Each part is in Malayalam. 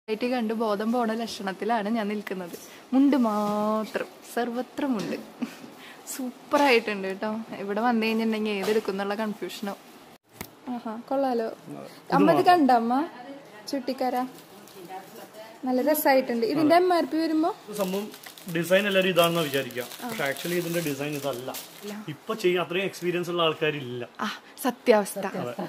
ആയിട്ട് കണ്ട് ബോധം പോണ ലക്ഷണത്തിലാണ് ഞാൻ നിൽക്കുന്നത് മുണ്ട് മാത്രം സർവത്ര മുണ്ട് സൂപ്പറായിട്ടുണ്ട് കേട്ടോ ഇവിടെ വന്നു കഴിഞ്ഞിട്ടുണ്ടെങ്കിൽ ഏതെടുക്കുന്നുള്ള കൺഫ്യൂഷനോ ആഹാ കൊള്ളാലോ അമ്മ ഇത് കണ്ട അമ്മ ചുട്ടിക്കാര നല്ല രസമായിട്ടുണ്ട് ഇതിന്റെ എം ആർ പി വരുമ്പോ ഇത് സംഭവം ഡിസൈൻ എല്ലാവരും ഇതാണെന്ന് വിചാരിക്കാം പക്ഷെ ആക്ച്വലി ഇതിന്റെ ഡിസൈൻ ഇതല്ല ഇപ്പൊ ചെയ്യാൻ അത്രയും എക്സ്പീരിയൻസ് ഉള്ള ആൾക്കാരില്ല ആ സത്യാവസ്ഥ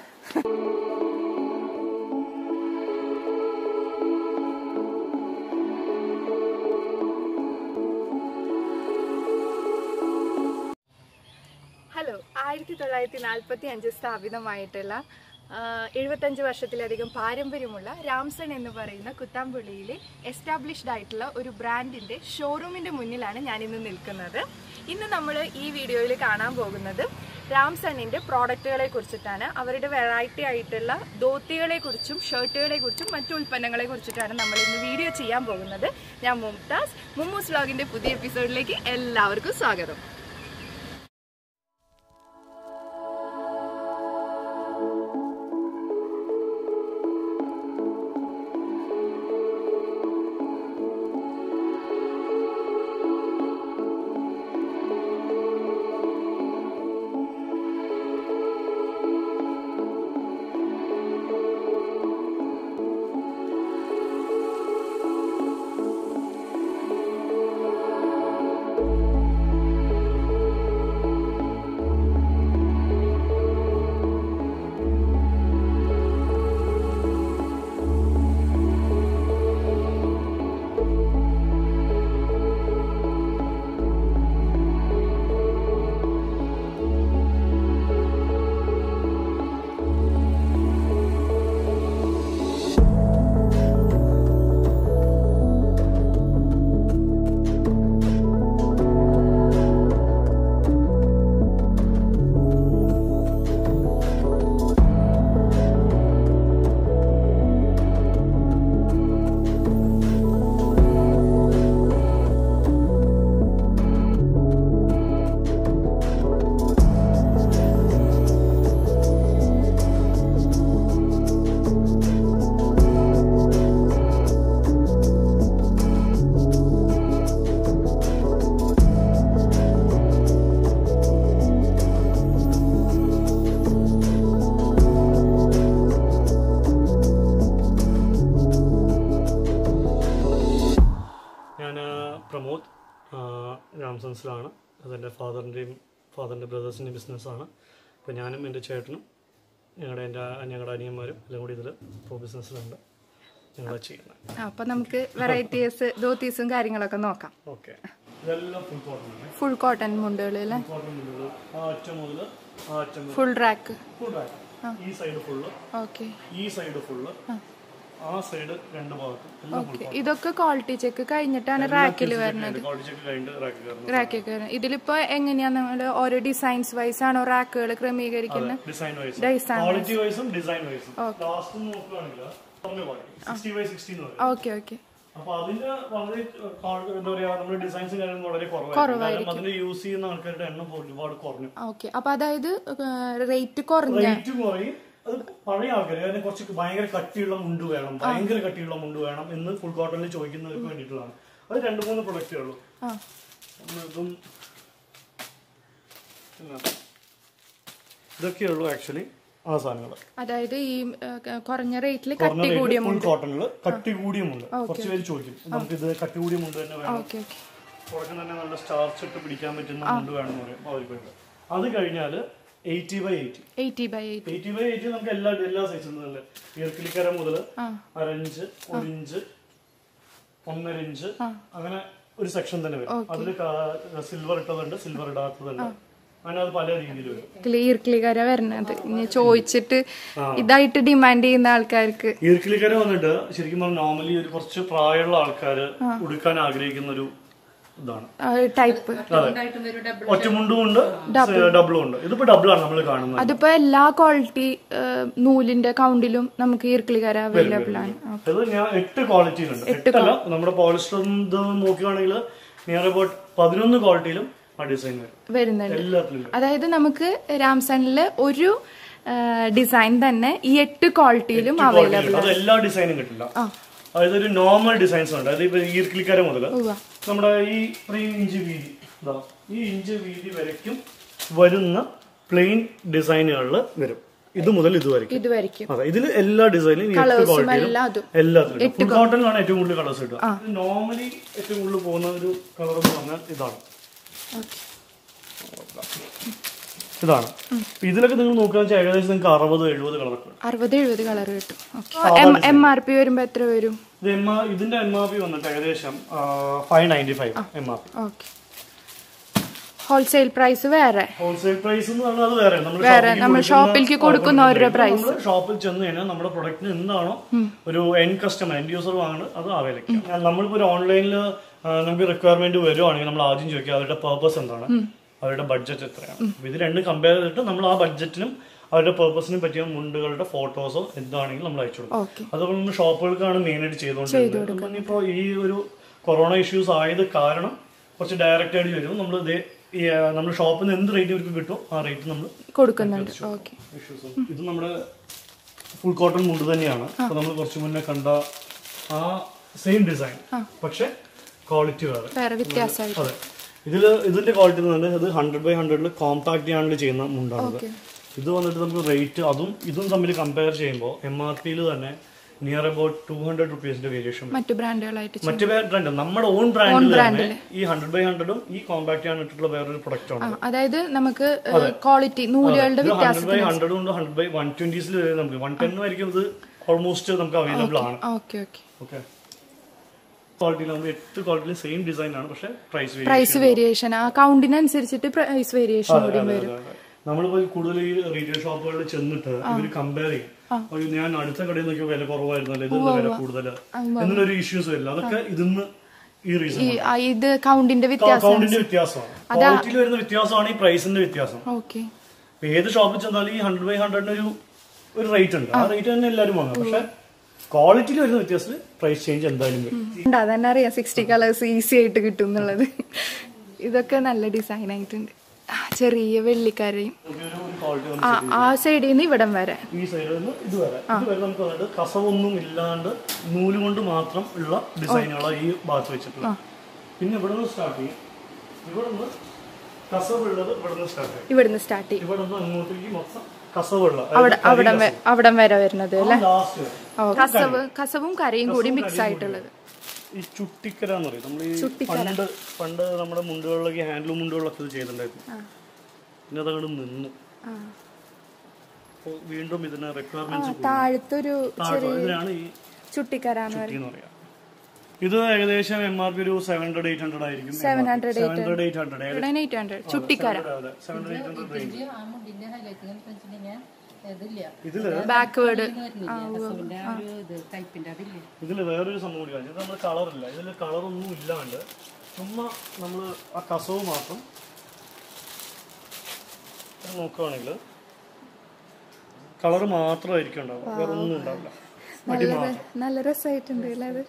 ഹലോ ആയിരത്തി തൊള്ളായിരത്തി നാൽപ്പത്തി അഞ്ച് സ്ഥാപിതമായിട്ടുള്ള ആ, എഴുപത്തഞ്ച് വർഷത്തിലധികം പാരമ്പര്യമുള്ള രാംസൺ എന്ന് പറയുന്ന കുത്താമ്പുള്ളിയിലെ എസ്റ്റാബ്ലിഷ്ഡ് ആയിട്ടുള്ള ഒരു ബ്രാൻഡിന്റെ ഷോറൂമിന്റെ മുന്നിലാണ് ഞാൻ ഇന്ന് നിൽക്കുന്നത് ഇന്ന് നമ്മൾ ഈ വീഡിയോയിൽ കാണാൻ പോകുന്നത് രാംസണിന്റെ പ്രോഡക്റ്റുകളെ കുറിച്ചിട്ടാണ് അവരുടെ വെറൈറ്റി ആയിട്ടുള്ള ധോത്തികളെ കുറിച്ചും ഷർട്ടുകളെ കുറിച്ചും മറ്റു ഉൽപ്പന്നങ്ങളെ കുറിച്ചിട്ടാണ് നമ്മൾ ഇന്ന് വീഡിയോ ചെയ്യാൻ പോകുന്നത് ഞാൻ മുംതാസ് മുമ്മൂസ് വ്ലോഗിന്റെ പുതിയ എപ്പിസോഡിലേക്ക് എല്ലാവർക്കും സ്വാഗതം ഞാൻ പ്രമോദ് രാംസൺസിലാണ് അതെൻ്റെ ഫാദറിൻ്റെയും ഫാദറിൻ്റെ ബ്രദേഴ്സിൻ്റെയും ബിസിനസ്സാണ് അപ്പോൾ ഞാനും എൻ്റെ ചേട്ടനും ഞങ്ങളുടെ എൻ്റെ ഞങ്ങളുടെ അനിയന്മാരും എല്ലാം കൂടി ഇതിൽ ഇപ്പോൾ ബിസിനസ്സിലുണ്ട് ഞങ്ങളാ ചെയ്യുന്നത് അപ്പൊ നമുക്ക് വെറൈറ്റീസ് ധോത്തീസും കാര്യങ്ങളൊക്കെ നോക്കാം ഓക്കെ ഇതെല്ലാം ഫുൾ കോട്ടൺ ആണ് ഫുൾ കോട്ടൺ മുണ്ടുകൾ അല്ലേ കോട്ടൺ മുതൽ ആ അറ്റം മുതൽ ആ അറ്റം മുതൽ ഫുൾ റാക്ക് ഫുൾ ഈ സൈഡ് ഫുള്ള് ഓക്കെ ഈ സൈഡ് ഫുള്ള് ആ സൈഡ് രണ്ട് ഭാഗത്തും എല്ലാം ഫുൾ ഓക്കെ ഇതൊക്കെ ക്വാളിറ്റി ചെക്ക് കഴിഞ്ഞിട്ടാണ് റാക്കിൽ വരുന്നത് ക്വാളിറ്റി ചെക്ക് കഴിഞ്ഞിട്ട് റാക്ക് കയറുന്നത് റാക്കൊക്കെ വരുന്നത് ഇതിലിപ്പോ എങ്ങനെയാ നമ്മൾ ഓരോ ഡിസൈൻസ് വൈസ് ആണോ റാക്കുകൾ ക്രമീകരിക്കുന്നത് ഡിസൈൻ വൈസ് Design ക്വാളിറ്റി വൈസും ഡിസൈൻ വൈസും ലാസ്റ്റ് നോക്കുകയാണെങ്കിൽ പറഞ്ഞ ക്വാളിറ്റി സിക്സ്റ്റി ബൈ സിക്സ്റ്റി എന്ന് പറയും ഓക്കെ ഓക്കെ അപ്പൊ അതിന്റെ വളരെ ആ, എന്താ പറയാ നമ്മുടെ ഡിസൈൻസും കാര്യങ്ങളും വളരെ കുറവായിരിക്കും കാരണം അതിന് യൂസ് ചെയ്യുന്ന ആൾക്കാരുടെ എണ്ണം ഒരുപാട് കുറഞ്ഞു ഓക്കെ അപ്പൊ അതായത് റേറ്റ് കുറഞ്ഞ റേറ്റ് കുറയും അത് പഴയ ആൾക്കാർ കാരണം കുറച്ച് ഭയങ്കര കട്ടിയുള്ള മുണ്ട് വേണം ഭയങ്കര കട്ടിയുള്ള മുണ്ട് വേണം എന്ന് ഫുൾ കോട്ടണിൽ ചോദിക്കുന്നവർക്ക് വേണ്ടിയിട്ടുള്ളതാണ് അത് രണ്ട് മൂന്ന് പ്രൊഡക്റ്റേ ഉള്ളൂ ആ ഒന്ന് ഇതും പിന്നെ ഇതൊക്കെ ഉള്ളൂ ആക്ച്വലി ആ സാധനങ്ങൾ അതായത് ഈ ആ, കുറഞ്ഞ റേറ്റിൽ കട്ടി കൂടിയ ഫുൾ കോട്ടണിൽ കട്ടി കൂടിയ മുണ്ട് കുറച്ച് പേര് ചോദിക്കും നമുക്ക് ഇത് കട്ടി കൂടിയ മുണ്ട് തന്നെ വേണം ഓക്കെ ഓക്കെ കുറച്ച് തന്നെ നല്ല സ്റ്റാർച്ച് ഇട്ട് പിടിക്കാൻ പറ്റുന്ന മുണ്ട് വേണമെന്ന് പറയും അവർക്ക് വേണ്ടി അത് കഴിഞ്ഞാൽ eighty by eighty eighty by eighty eighty by eighty നമുക്ക് എല്ലാ എല്ലാ സൈസിൽ നല്ല ഇയർക്കിലിക്കര മുതൽ ആ അരഞ്ച് ഒരു ഇഞ്ച് ഒന്നര ഇഞ്ച് അങ്ങനെ ഒരു സെക്ഷൻ തന്നെ വരും അതിൽ സിൽവർ ഇട്ടതുണ്ട് സിൽവർ ഇടാത്തതുണ്ട് അങ്ങനെ അത് പല രീതിയിൽ വരും ക്ലിയർ ക്ലിയർ വരണത് ഇനി ചോദിച്ചിട്ട് ഇതായിട്ട് ഡിമാൻഡ് ചെയ്യുന്ന ആൾക്കാർക്ക് ഈർക്കിലിക്കര വന്നിട്ട് ശരിക്കും പറഞ്ഞാൽ നോർമലി ഒരു കുറച്ച് പ്രായമുള്ള ആൾക്കാർ ഉടുക്കാൻ ആഗ്രഹിക്കുന്ന ഒരു ഇതാണ് ടൈപ്പ് ഒറ്റമുണ്ടും ഉണ്ട് ഡബിളും ഉണ്ട് ഇതിപ്പോ ഡബിളാണ് നമ്മൾ കാണുന്നത് അതിപ്പോ എല്ലാ ക്വാളിറ്റി നൂലിന്റെ കൗണ്ടിലും നമുക്ക് ഈർക്കിളികര അവൈലബിൾ ആണ് ഇത് ഞാൻ എട്ട് ക്വാളിറ്റിയിലുണ്ട് എട്ടല്ല നമ്മുടെ പോളിസ്റ്റർ നോക്കുകയാണെങ്കിൽ നിയർ അബൌട്ട് പതിനൊന്ന് ക്വാളിറ്റിയിലും ആ ഡിസൈൻ വരും വരുന്നുണ്ട് എല്ലാത്തിലും അതായത് നമുക്ക് രാംസണില് ഒരു ഡിസൈൻ തന്നെ ഈ എട്ട് ക്വാളിറ്റിയിലും അവൈലബിൾ അത് എല്ലാ ഡിസൈനും കിട്ടില്ല അതായത് ഒരു നോർമൽ ഡിസൈൻസ് ഉണ്ട് അതായത് ഇപ്പൊ ഈർക്കിലിക്കര മുതൽ ഉവ്വ നമ്മുടെ ഈ ഇത്രയും ഇഞ്ച് വീതി ഇതാ ഈ ഇഞ്ച് വീതി വരയ്ക്കും വരുന്ന പ്ലെയിൻ ഡിസൈനുകളിൽ വരും ഇത് മുതൽ ഇത് വരയ്ക്കും ഇത് വരയ്ക്കും അതെ ഇതിൽ എല്ലാ ഡിസൈനും എട്ട് കളേഴ്സും ക്വാളിറ്റിയിലും എല്ലാം അതും എല്ലാത്തിലും ഫുൾ കോട്ടണിലാണ് ഏറ്റവും കൂടുതൽ കളേഴ്സ് കിട്ടുക നോർമലി ഏറ്റവും കൂടുതൽ പോകുന്ന ഒരു കളർ എന്ന് പറഞ്ഞാൽ ഇതാണ് ഓക്കെ ഇതാണ് അപ്പൊ ഇതിലൊക്കെ നിങ്ങൾ നോക്കുകയാണെന്ന് വെച്ചാൽ ഏകദേശം നിങ്ങൾക്ക് അറുപത് എഴുപത് കളറൊക്കെ വരും അറുപത് എഴുപത് കളർ കിട്ടും ഓക്കെ എം ആർ പി വരുമ്പോ എത്ര വരും ഇത് എം ആർ ഇതിന്റെ എം ആർ പി വന്നിട്ട് ഏകദേശം five ninety five M R P okay wholesale price വേറെ ഹോൾസെയിൽ പ്രൈസ് എന്ന് പറഞ്ഞാൽ അത് വേറെ നമ്മൾ വേറെ നമ്മൾ ഷോപ്പിലേക്ക് കൊടുക്കുന്നവരുടെ പ്രൈസ് ഷോപ്പിൽ ചെന്ന് കഴിഞ്ഞാൽ നമ്മുടെ പ്രൊഡക്റ്റിന് എന്താണോ ഒരു എൻ കസ്റ്റമർ എൻ യൂസർ വാങ്ങുന്നത് അത് ആ വിലയ്ക്ക് നമ്മളിപ്പോ ഒരു ഓൺലൈനിൽ നമുക്ക് റിക്വയർമെന്റ് വരുവാണെങ്കിൽ നമ്മൾ ആദ്യം ചോദിക്കുക അവരുടെ പർപ്പസ് എന്താണ് അവരുടെ ബഡ്ജറ്റ് എത്രയാണ് അപ്പൊ ഇത് രണ്ടും കമ്പയർ ചെയ്തിട്ട് നമ്മൾ ആ ബഡ്ജറ്റിനും അവരുടെ പർപ്പസിനും പറ്റിയ മുണ്ടുകളുടെ ഫോട്ടോസോ എന്താണെങ്കിലും നമ്മൾ അയച്ചു കൊടുക്കും ഓക്കെ അതുപോലെ നമ്മൾ ഷോപ്പുകൾക്കാണ് മെയിനായിട്ട് ചെയ്തുകൊണ്ടിരുന്നത് ഇനിയിപ്പോൾ ഈ ഒരു കൊറോണ ഇഷ്യൂസ് ആയത് കാരണം കുറച്ച് ഡയറക്റ്റ് ആയിട്ട് വരും നമ്മൾ നമ്മൾ ഷോപ്പിൽ നിന്ന് എന്ത് റേറ്റ് ഇവർക്ക് കിട്ടും ആ റേറ്റ് നമ്മൾ കൊടുക്കുന്നുണ്ട് ഓക്കെ ഇഷ്യൂസ് ഇത് നമ്മുടെ ഫുൾ കോട്ടൺ മുണ്ട് തന്നെയാണ് അപ്പൊ നമ്മൾ കുറച്ച് മുന്നേ കണ്ട ആ സെയിം ഡിസൈൻ പക്ഷെ ക്വാളിറ്റി വേറെ വേറെ വ്യത്യാസമായിട്ട് അതെ ഇതിൽ ഇതിന്റെ ക്വാളിറ്റി എന്ന് പറഞ്ഞാൽ ഇത് ഹൺഡ്രഡ് ബൈ ഹൺഡ്രഡിൽ കോമ്പാക്ട് ആണെങ്കിൽ ചെയ്യുന്ന മുണ്ടാണിത് ഓക്കെ ഇത് വന്നിട്ട് നമുക്ക് റേറ്റ് അതും ഇതും തമ്മിൽ കമ്പയർ ചെയ്യുമ്പോൾ എം ആർ പിയിൽ തന്നെ നിയർ അബൌട്ട് ടു ഹൺഡ്രഡ് റുപ്പീസിന്റെ വേരിയേഷൻ മറ്റു ബ്രാൻഡുകളായിട്ട് ചെയ്യും. മറ്റു ബ്രാൻഡ് നമ്മുടെ ഓൺ ബ്രാൻഡിൽ തന്നെ ഈ ഹൺഡ്രഡ് ബൈ ഹൺഡ്രഡും ഈ കോമ്പാക്ട് ആണ് ഇട്ടിട്ടുള്ള വേറൊരു പ്രൊഡക്റ്റ് ആണ് ആ, അതായത് നമുക്ക് ക്വാളിറ്റി നൂലുകളുടെ വ്യത്യാസം ഹൺഡ്രഡ് ബൈ ഹൺഡ്രഡും ഉണ്ട് ഹൺഡ്രഡ് ബൈ വൺ ട്വന്റീസിൽ വരെ നമുക്ക് വൺ ടെൻ ആയിരിക്കും ഇത് ഓൾമോസ്റ്റ് നമുക്ക് അവൈലബിൾ ആണ് ഓക്കെ ഓക്കെ ഓക്കെ ക്വാളിറ്റിയിൽ നമുക്ക് എട്ട് ക്വാളിറ്റിയിൽ സെയിം ഡിസൈൻ ആണ് പക്ഷെ പ്രൈസ് പ്രൈസ് വേരിയേഷൻ ആ കൗണ്ടിനനുസരിച്ചിട്ട് പ്രൈസ് വേരിയേഷൻ കൂടി വരും നമ്മളിപ്പോ കൂടുതൽ ഈ റീറ്റെയിൽ ഷോപ്പുകളിൽ ചെന്നിട്ട് ഇവര് കമ്പയർ ചെയ്യും അയ്യോ, ഞാൻ അടുത്ത കടയിൽ നോക്കിയ വില കുറവായിരുന്നല്ലോ ഇത് വില കൂടുതൽ എന്നൊരു ഇഷ്യൂസ് വരില്ല അതൊക്കെ ഇതിന്ന് ഈ റീസൺ ഈ ആ, ഇത് കൗണ്ടിന്റെ വ്യത്യാസം അക്കൗണ്ടിന്റെ വ്യത്യാസമാണ് ക്വാളിറ്റിയിൽ വരുന്ന വ്യത്യാസമാണ് ഈ പ്രൈസിന്റെ വ്യത്യാസം ഓക്കെ ഇപ്പൊ ഏത് ഷോപ്പിൽ ചെന്നാലും ഈ ഹൺഡ്രഡ് ബൈ ഹൺഡ്രഡിന് ഒരു ഒരു റേറ്റ് ഉണ്ട് ആ റേറ്റ് തന്നെ എല്ലാവരും വാങ്ങാം പക്ഷെ ക്വാളിറ്റിയിൽ വരുന്ന വ്യത്യാസത്തിൽ പ്രൈസ് ചേഞ്ച് എന്തായാലും വരും അതന്നെ അറിയാം സിക്സ്റ്റി കളേഴ്സ് ഈസി ആയിട്ട് കിട്ടും എന്നുള്ളത് ഇതൊക്കെ നല്ല ഡിസൈൻ ആയിട്ടുണ്ട് ആ, ചെറിയ വെള്ളിക്കരയും നമുക്കൊരു ഒരു ക്വാളിറ്റി ആ ആ സൈഡിൽ നിന്ന് ഇവിടം വരെ ഈ സൈഡിൽ നിന്ന് ഇത് വരെ ഇത് വരെ നമുക്ക് വന്നിട്ട് കസവൊന്നും ഇല്ലാണ്ട് നൂല് കൊണ്ട് മാത്രം ഉള്ള ഡിസൈനുകളാണ് ഈ ഭാഗത്ത് വെച്ചിട്ടുള്ളത് പിന്നെ ഇവിടെ നിന്ന് സ്റ്റാർട്ട് ചെയ്യും ഇവിടെ നിന്ന് കസവുള്ളത് ഇവിടെ നിന്ന് സ്റ്റാർട്ട് ചെയ്യും ഇവിടുന്ന് സ്റ്റാർട്ട് ചെയ്യും ഇവിടെ നിന്ന് അങ്ങോട്ടേക്ക് മൊത്തം കസവുള്ള അവിടെ അവിടം വരെ അവിടം വരെ വരുന്നത് അല്ലേ ലാസ്റ്റ് വരെ ഓ, കസവ് കസവും കരയും കൂടി മിക്സ് ആയിട്ടുള്ളത് ഈ ചുട്ടിക്കര എന്ന് പറയും നമ്മൾ ഈ പണ്ട് പണ്ട് നമ്മുടെ മുണ്ടുകളിലൊക്കെ ഹാൻഡ്ലൂം മുണ്ടുകളിലൊക്കെ ഇത് ചെയ്തിട്ടുണ്ടായിരുന്നു പിന്നെ അതങ്ങോട്ട് നിന്നു ആ. അപ്പോൾ വീണ്ടും ഇതിന് റിക്വയർമെന്റ്സ് താഴത്തൊരു ഇതിനാണ് ഈ ചുട്ടിക്കര എന്ന് ചുട്ടി എന്ന് പറയാം ഇത് ഏകദേശം എം ആർ പി ഒരു സെവൻ ഹൺഡ്രഡ് എയ്റ്റ് ഹൺഡ്രഡ് ആയിരിക്കും seven hundred seven hundred eight hundred ഇവിടെ എയ്റ്റ് ഹൺഡ്രഡ് ചുട്ടിക്കര seven hundred eight hundred range ആ മുണ്ടിന്റെ ഹൈലൈറ്റ് എന്ന് വെച്ചിട്ടുണ്ടെങ്കിൽ ഇതില്ല ഇതില് ബാക്ക്വേർഡ് കസവിന്റെ ആ ഒരു ഇത് ടൈപ്പിന്റെ അതില്ലേ ഇതിൽ വേറൊരു സംഭവം കൂടി കാണിച്ചു ഇത് നമ്മൾ കളറില്ല ഇതിൽ കളറൊന്നും ഇല്ലാണ്ട് ചുമ്മാ നമ്മൾ ആ കസവ് മാത്രം ഇത് നോക്കുകയാണെങ്കിൽ കളർ മാത്രമായിരിക്കും ഉണ്ടാവുക വേറെ ഒന്നും ഉണ്ടാവില്ല അടി മാത്രം നല്ല രസമായിട്ടുണ്ട് അല്ലേ അത്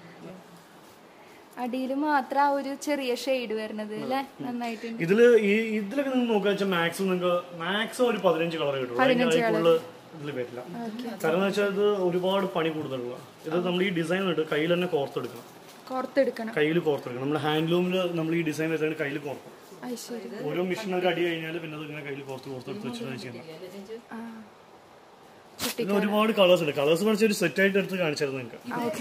അടിയിൽ മാത്രം ആ ഒരു ചെറിയ ഷെയ്ഡ് വരുന്നത് അല്ലേ നന്നായിട്ടുണ്ട് ഇതില് ഈ ഇതിലൊക്കെ നിങ്ങൾ നോക്കുക വെച്ചാൽ മാക്സിമം നിങ്ങൾക്ക് മാക്സിമം ഒരു പതിനഞ്ച് കളർ കിട്ടുള്ളൂ അതിന് കൂടുതൽ ഇതിൽ വരില്ല കാരണം എന്ന് വെച്ചാൽ ഇത് ഒരുപാട് പണി കൂടുതലുള്ള ഇത് നമ്മൾ ഈ ഡിസൈൻ ഇട്ട് കയ്യിൽ തന്നെ കോർത്തെടുക്കണം കോർത്തെടുക്കണം കയ്യിൽ കോർത്തെടുക്കണം നമ്മൾ ഹാൻഡ്ലൂമിൽ നമ്മൾ ഈ ഡിസൈൻ വെച്ചാൽ കയ്യിൽ കോർക്കും അത് ശരി ഓരോ മെഷീൻ ഒരു അടി കഴിഞ്ഞാൽ പിന്നെ അത് ഇങ്ങനെ കയ്യിൽ കോർത്ത് കോർത്തെടുത്ത് വെച്ചിട്ടാണ് ചെയ്യുന്നത് ആ ചുട്ടി ഇതിൽ ഒരുപാട് കളേഴ്സ് ഉണ്ട് കളേഴ്സ് പഠിച്ച ഒരു സെറ്റ് ആയിട്ട് എടുത്ത് കാണിച്ചായിരുന്നു നിങ്ങൾക്ക് ഓക്കെ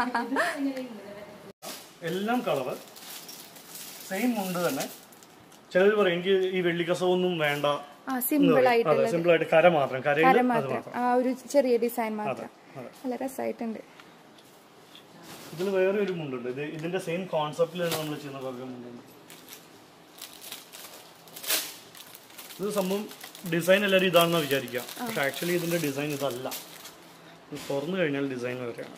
എല്ലാം കളറ് സെയിം ഉണ്ട് തന്നെ ചിലർ പറയും എനിക്ക് ഈ വെള്ളിക്കസവൊന്നും വേണ്ട ആ സിമ്പിൾ ആയിട്ട് അതെ സിമ്പിൾ ആയിട്ട് കര മാത്രം കരയിൽ കര അത് മാത്രം മാത്രം ആ ഒരു ചെറിയ ഡിസൈൻ മാത്രം അതെ. നല്ല രസമായിട്ടുണ്ട് ഇതിൽ വേറെ ഒരു മുണ്ടുണ്ട് ഇത് ഇതിന്റെ സെയിം കോൺസെപ്റ്റിലാണ് നമ്മൾ ചെയ്യുന്ന കുറേ മുണ്ടുണ്ട് ഇത് സംഭവം ഡിസൈൻ എല്ലാവരും ഇതാണെന്ന് വിചാരിക്കുക പക്ഷെ ആക്ച്വലി ഇതിന്റെ ഡിസൈൻ ഇതല്ല ഇത് തുറന്നു കഴിഞ്ഞാൽ ഡിസൈൻ വേറെയാണ്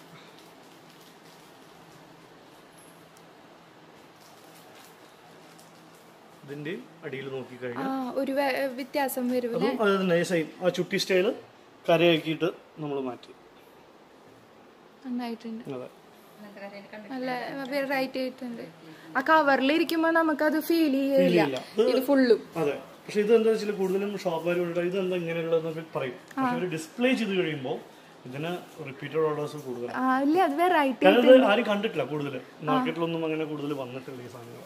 ഇതിന്റെ അടിയിൽ ആ നോക്കിക്കഴിഞ്ഞാൽ ഒരു വെ- വ്യത്യാസം വരും അല്ലേ അതും അത് തന്നെ സെയിം ആ ചുട്ടി സ്റ്റൈല് കരയാക്കിയിട്ട് നമ്മൾ മാറ്റി നന്നായിട്ടുണ്ട് അതെ നല്ല വെറൈറ്റി ആയിട്ടുണ്ട് ആ കവറിൽ ഇരിക്കുമ്പോ നമുക്കത് ഫീൽ ചെയ്യില്ല ഇല്ല. ഇത് ഫുള്ളും അതെ പക്ഷെ ഇത് എന്താ വെച്ചാൽ കൂടുതലും ഷോപ്പുകാർ ഇത് എന്താ ഇങ്ങനെയുള്ളതെന്നൊക്കെ പറയും പക്ഷെ ഒരു ഡിസ്പ്ലേ ചെയ്ത് കഴിയുമ്പോൾ ഇതിന് റിപ്പീറ്റഡ് ഓർഡേഴ്സ് കൂടുതൽ ആ ഇല്ല അത് വെറൈറ്റി കാരണം ഇത് ആരും കണ്ടിട്ടില്ല കൂടുതൽ മാർക്കറ്റിലൊന്നും അങ്ങനെ കൂടുതൽ വന്നിട്ടില്ല ഈ സാധനങ്ങൾ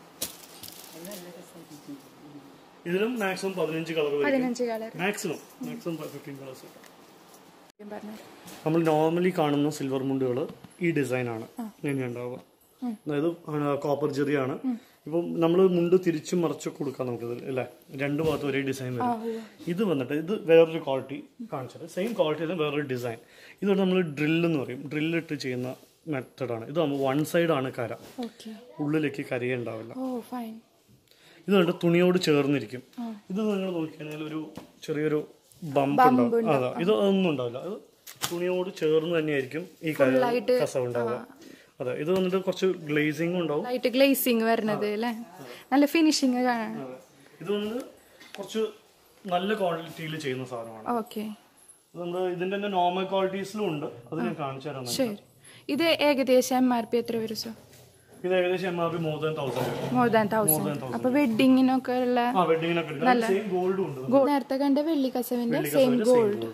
ഇതിലും മാക്സിമം പതിനഞ്ച് കളർ വരും പതിനഞ്ച് colour maximum maximum fifteen colours പറഞ്ഞു നമ്മൾ നോർമലി കാണുന്ന സിൽവർ മുണ്ടുകൾ ഈ ഡിസൈനാണ് ഇങ്ങനെ ഉണ്ടാവുക അതായത് കോപ്പർ ജെറിയാണ് ഇപ്പം നമ്മൾ മുണ്ട് തിരിച്ചും മറിച്ചൊക്കെ കൊടുക്കാം നമുക്കിത് അല്ലേ രണ്ട് ഭാഗത്തും ഒരേ ഡിസൈൻ വരും ഇത് വന്നിട്ട് ഇത് വേറൊരു ക്വാളിറ്റി കാണിച്ചത് സെയിം ക്വാളിറ്റി വേറൊരു ഡിസൈൻ ഇത് നമ്മൾ ഡ്രില്ല് എന്ന് പറയും ഡ്രില്ലിട്ട് ചെയ്യുന്ന മെത്തഡാണ് ഇത് വൺ സൈഡാണ് കര ഓക്കെ ഉള്ളിലേക്ക് കരയേ ഉണ്ടാവില്ല ഓ ഫൈൻ ഇത് കണ്ട് തുണിയോട് ചേർന്നിരിക്കും ഇത് നിങ്ങൾ നോക്കിയാണെങ്കിൽ ഒരു ചെറിയൊരു ബമ്പ് ഉണ്ടാവും അതാ ഇത് ഒന്നും ഉണ്ടാവില്ല അത് തുണിയോട് ചേർന്ന് തന്നെയായിരിക്കും ഈ കര- കസവ് ഉണ്ടാവുക അതെ ഇത് വന്നിട്ട് കുറച്ച് ഗ്ലേസിംഗും ഉണ്ടാവും ലൈറ്റ് ഗ്ലേസിങ് വരുന്നത് അല്ലേ നല്ല ഫിനിഷിങ് കാണാൻ അതെ. ഇത് വന്നിട്ട് കുറച്ച് നല്ല ക്വാളിറ്റിയിൽ ചെയ്യുന്ന സാധനമാണ് ഓക്കെ ഇത് നമ്മൾ ഇതിന്റെ തന്നെ നോർമൽ ക്വാളിറ്റീസിലും ഉണ്ട് അത് ഞാൻ കാണിച്ചു തരാം നിങ്ങൾക്ക്. ശരി ഇത് ഏകദേശം എം ആർ പി എത്ര വരും സോ ഇത് ഏകദേശം M R P more than thousand more than thousand അപ്പൊ വെഡിങ്ങിനൊക്കെ ഉള്ള ആ വെഡിങ്ങിനൊക്കെ ഉണ്ട് സെയിം ഗോൾഡും ഉണ്ട് ഗോൾഡ് നേരത്തെ കണ്ട വെള്ളി കസവിന്റെ സെയിം ഗോൾഡ്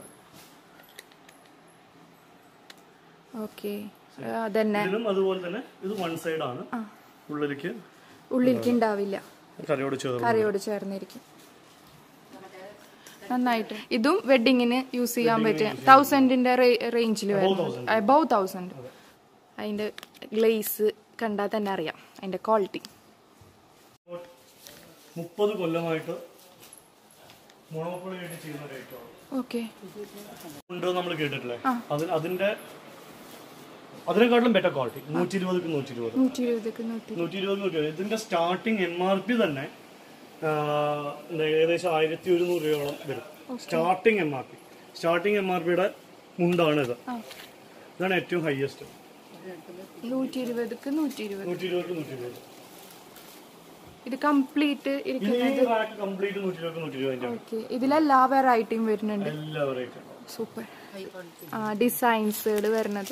ഓക്കെ അതന്നെ ഇതിലും അതുപോലെ തന്നെ ഇത് വൺ സൈഡ് ആണ് ഉള്ളിലേക്ക് ഉള്ളിലേക്ക് ഉണ്ടാവില്ല കരയോട് ചേർന്ന് കറിയോട് ചേർന്നിരിക്കും നന്നായിട്ട് ഇതും വെഡിങ്ങിന് യൂസ് ചെയ്യാൻ പറ്റിയ തൗസൻഡിന്റെ റേഞ്ചിൽ വരുന്നത് അബവ് തൗസൻഡ് അതിന്റെ ഗ്ലേസ് കണ്ടാൽ തന്നെ അറിയാം അതിന്റെ ക്വാളിറ്റി മുപ്പത് കൊല്ലമായിട്ട് മുളപ്പൊളി വേണ്ടി ചെയ്യുന്ന ഒരു ഐറ്റമാണ് ഓക്കെ ഉണ്ട് നമ്മൾ കേട്ടിട്ടില്ലേ അതിന് അതിന്റെ അതിനെക്കാട്ടിലും ബെറ്റർ ക്വാളിറ്റി നൂറ്റി ഇരുപതിക്ക് നൂറ്റി ഇരുപത് നൂറ്റി ഇരുപതൊക്കെ നൂറ്റി നൂറ്റി ഇരുപത് നൂറ്റി ഇരുപത് ഇതിന്റെ സ്റ്റാർട്ടിങ് എം ആർ പി തന്നെ ആ, ഏകദേശം ആയിരത്തി ഒരുന്നൂറ് രൂപയോളം വരും starting M R P starting M R പിയുടെ മുണ്ടാണ് ഇത് ഇതാണ് ഏറ്റവും ഹയസ്റ്റ് നൂറ്റി ഇരുപതൊക്കെ നൂറ്റി ഇരുപത് നൂറ്റി ഇരുപത് നൂറ്റി ഇരുപത് ഇത് കംപ്ലീറ്റ് ഇരിക്കും ഈ റാക്ക് കംപ്ലീറ്റ് നൂറ്റി ഇരുപത് നൂറ്റി ഇരുപതിന്റെ ഓക്കെ ഇതിലെല്ലാ വെറൈറ്റിയും വരുന്നുണ്ട് എല്ലാവരെയും സൂപ്പർ ആ ഡിസൈൻസുകൾ വരുന്നത്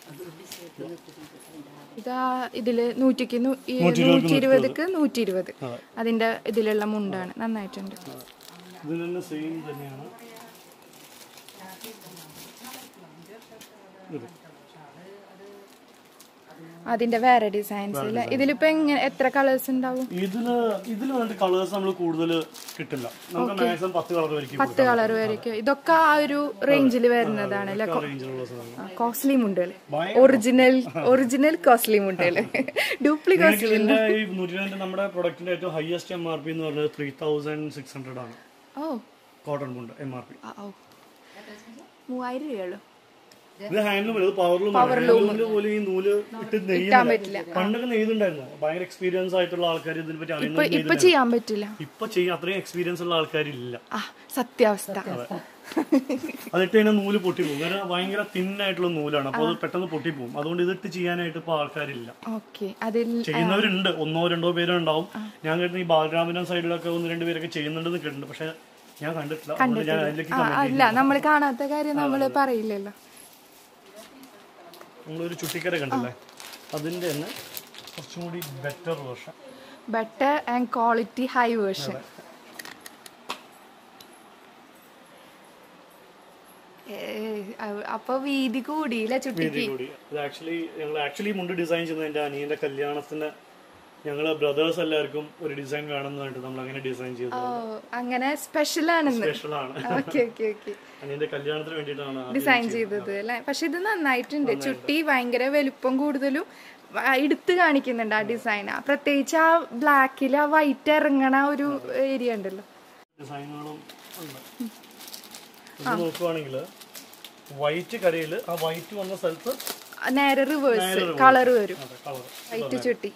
ഇതാ ഇതില് നൂറ്റിക്ക് നൂ- ഈ നൂറ്റി ഇരുപതിക്ക് നൂറ്റി ഇരുപത് അതിന്റെ ഇതിലുള്ള മുണ്ടാണ് നന്നായിട്ടുണ്ട് ഇതിൽ തന്നെ സെയിം തന്നെയാണ് ഇത്. അതിന്റെ വേറെ ഡിസൈൻസ് അല്ലേ ഇതിലിപ്പോ എങ്ങനെ എത്ര കളേഴ്സ് ഉണ്ടാവും ഇതില് ഇതില് വന്നിട്ട് കളേഴ്സ് നമ്മൾ കൂടുതൽ കിട്ടില്ല നമുക്ക് മാക്സിമം പത്ത് കളർ വരയ്ക്കും പത്ത് കളർ വരെയൊക്കെ ഇതൊക്കെ ആ ഒരു റേഞ്ചിൽ വരുന്നതാണ് അല്ലെ റേഞ്ചിലുള്ള സാധനം കോസ്റ്റ്ലി മുണ്ടുകൾ ഒറിജിനൽ ഒറിജിനൽ കോസ്റ്റ്ലി മുണ്ടുകൾ ഡ്യൂപ്ലി നിങ്ങൾക്ക് ഇതിന്റെ ഈ നൂറ്റി ഇരുപതിന്റെ നമ്മുടെ പ്രൊഡക്റ്റിന്റെ ഏറ്റവും ഹയസ്റ്റ് എം ആർ പി എന്ന് പറയുന്നത് ത്രീ തൗസൻഡ് സിക്സ് ഹൺഡ്രഡ് ആണ് ഓ കോട്ടൺ മുണ്ട് എം ആർ പി ആ, ഓ മൂവായിരം രൂപയുള്ളൂ ഇത് ഹാൻഡിലും ഇത് പവർലൂം ഹാൻഡിലൂമിൽ പോലും ഈ നൂല് ഇട്ട് നെയ്യുന്നില്ല പണ്ടൊക്കെ നെയ്തുണ്ടായിരുന്നു ഭയങ്കര എക്സ്പീരിയൻസ് ആയിട്ടുള്ള ആൾക്കാർ ഇതിനെ പറ്റി ഇപ്പൊ അറിയുന്ന ഇപ്പൊ ചെയ്യാൻ പറ്റില്ല ഇപ്പൊ ചെയ്യാൻ അത്രയും എക്സ്പീരിയൻസ് ഉള്ള ആൾക്കാരില്ല ആ സത്യാവസ്ഥ അതിട്ട് കഴിഞ്ഞാൽ നൂല് പൊട്ടിപ്പോകും കാരണം ഭയങ്കര തിന്നായിട്ടുള്ള നൂലാണ് അപ്പോൾ അത് പെട്ടെന്ന് പൊട്ടിപ്പോകും അതുകൊണ്ട് ഇതിട്ട് ചെയ്യാനായിട്ട് ഇപ്പൊ ആൾക്കാരില്ല ഓക്കെ അതിൽ ചെയ്യുന്നവരുണ്ട് ഒന്നോ രണ്ടോ പേരോ ഉണ്ടാവും ഞാൻ കേട്ടിട്ട് ഈ ബാലരാമപുരം സൈഡിലൊക്കെ ഒന്ന് രണ്ട് പേരൊക്കെ ചെയ്യുന്നുണ്ടെന്ന് കേട്ടിട്ടുണ്ട് പക്ഷെ ഞാൻ കണ്ടിട്ടില്ല അതുകൊണ്ട് ഞാൻ അതിലേക്ക് ആ, അല്ല നമ്മൾ കാണാത്ത കാര്യം നമ്മൾ പറയില്ലല്ലോ നമ്മളൊരു ചുട്ടിക്കര കണ്ടില്ലേ അതിന്റെ തന്നെ കുറച്ചും കൂടി better version better and quality high version അപ്പൊ വീതി കൂടിയില്ല ചുട്ടിക്ക് കൂടി ഇത് ആക്ച്വലി ഞങ്ങൾ ആക്ച്വലി മുണ്ട് ഡിസൈൻ ചെയ്യുന്നത് എൻ്റെ അനിയന്റെ കല്യാണത്തിന് ഞങ്ങള് ബ്രദേഴ്സ് എല്ലാവർക്കും ഒരു ഡിസൈൻ വേണമെന്ന് പറഞ്ഞിട്ട് നമ്മൾ അങ്ങനെ ഡിസൈൻ ചെയ്തത് ഓ അങ്ങനെ സ്പെഷ്യൽ ആണെന്ന് സ്പെഷ്യൽ ആണ് ഓക്കെ ഓക്കെ ഓക്കെ അനിയന്റെ കല്യാണത്തിന് വേണ്ടിയിട്ടാണ് ആദ്യം ഡിസൈൻ ചെയ്തത് അല്ലെ പക്ഷെ ഇത് നന്നായിട്ടുണ്ട് ചുട്ടി ഭയങ്കര വലുപ്പം കൂടുതലും വ- എടുത്ത് കാണിക്കുന്നുണ്ട് ആ ഡിസൈൻ പ്രത്യേകിച്ച് ആ ബ്ലാക്കിൽ ആ വൈറ്റ് ഇറങ്ങണ ഒരു ഏരിയ ഉണ്ടല്ലോ ഡിസൈനുകളും ഉണ്ട് ഇത് നോക്കുവാണെങ്കിൽ വൈറ്റ് കരയിൽ ആ വൈറ്റ് വന്ന സ്ഥലത്ത് നേരെ റിവേഴ്സ് കളർ വരും അതെ കളർ വൈറ്റ് ചുട്ടി